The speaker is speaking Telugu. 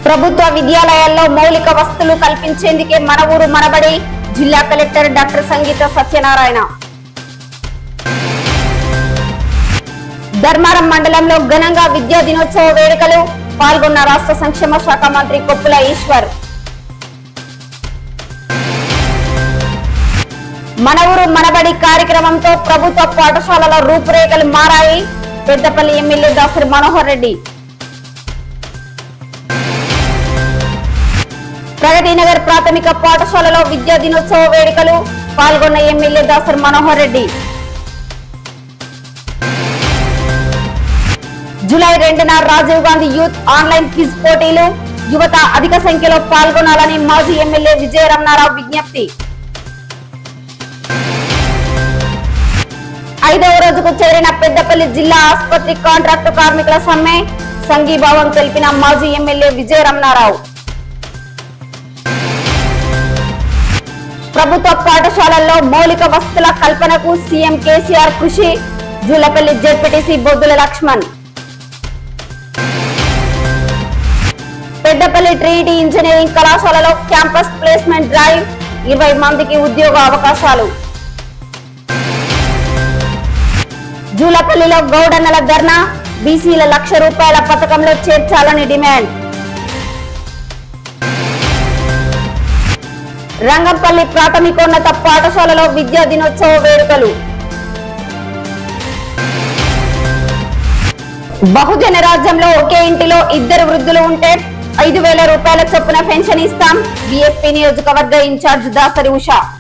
ప్రభుత్వ విద్యాలయాల్లో మౌలిక వసతులు కల్పించేందుకే మన ఊరు మనబడి జిల్లా కలెక్టర్ డాక్టర్ సంగీత సత్యనారాయణ ధర్మారం మండలంలో ఘనంగా విద్యా దినోత్సవ వేడుకలు పాల్గొన్న రాష్ట్ర సంక్షేమ శాఖ మంత్రి కొప్పుల ఈశ్వర్ మన ఊరు మనబడి కార్యక్రమంతో ప్రభుత్వ పాఠశాలల రూపురేఖలు మారాయి పెద్దపల్లి ఎమ్మెల్యే దాసరి మనోహర్ రెడ్డి ప్రగతి నగర్ ప్రాథమిక పాఠశాలలో విద్యా దినోత్సవ వేడుకలు పాల్గొన్న ఎమ్మెల్యే దాసరి మనోహర్ రెడ్డి జూలై రెండున Rajiv Gandhi youth online quiz పోటీలు యువత అధిక సంఖ్యలో పాల్గొనాలని మాజీ ఎమ్మెల్యే విజయ రమణారావు విజ్ఞప్తి ఐదవ రోజుకు చేరిన పెద్దపల్లి జిల్లా ఆసుపత్రి కాంట్రాక్టు కార్మికుల సమ్మె సంఘీభావం తెలిపిన మాజీ ఎమ్మెల్యే విజయ రమణారావు ప్రభుత్వ పాఠశాలల్లో మౌలిక వసతుల కల్పనకు సీఎం కేసీఆర్ కృషి జూలపల్లి జెడ్పీటీసీ బొద్దుల లక్ష్మణ్ పెద్దపల్లి ట్రీటీ ఇంజనీరింగ్ కళాశాలలో క్యాంపస్ ప్లేస్మెంట్ డ్రైవ్ ఇరవై మందికి ఉద్యోగ అవకాశాలు జూలపల్లిలో గౌడన్నల ధర్నా బీసీల లక్ష రూపాయల పథకంలో చేర్చాలని డిమాండ్ రంగంపల్లి ప్రాథమికోన్నత పాఠశాలలో విద్యా దినోత్సవ వేడుకలు బహుజన రాజ్యంలో ఒకే ఇంటిలో ఇద్దరు వృద్ధులు ఉంటే ఐదు వేల రూపాయల చొప్పున పెన్షన్ ఇస్తాం బీఎస్పీ నియోజకవర్గ ఇన్ఛార్జ్ దాసరి ఉషా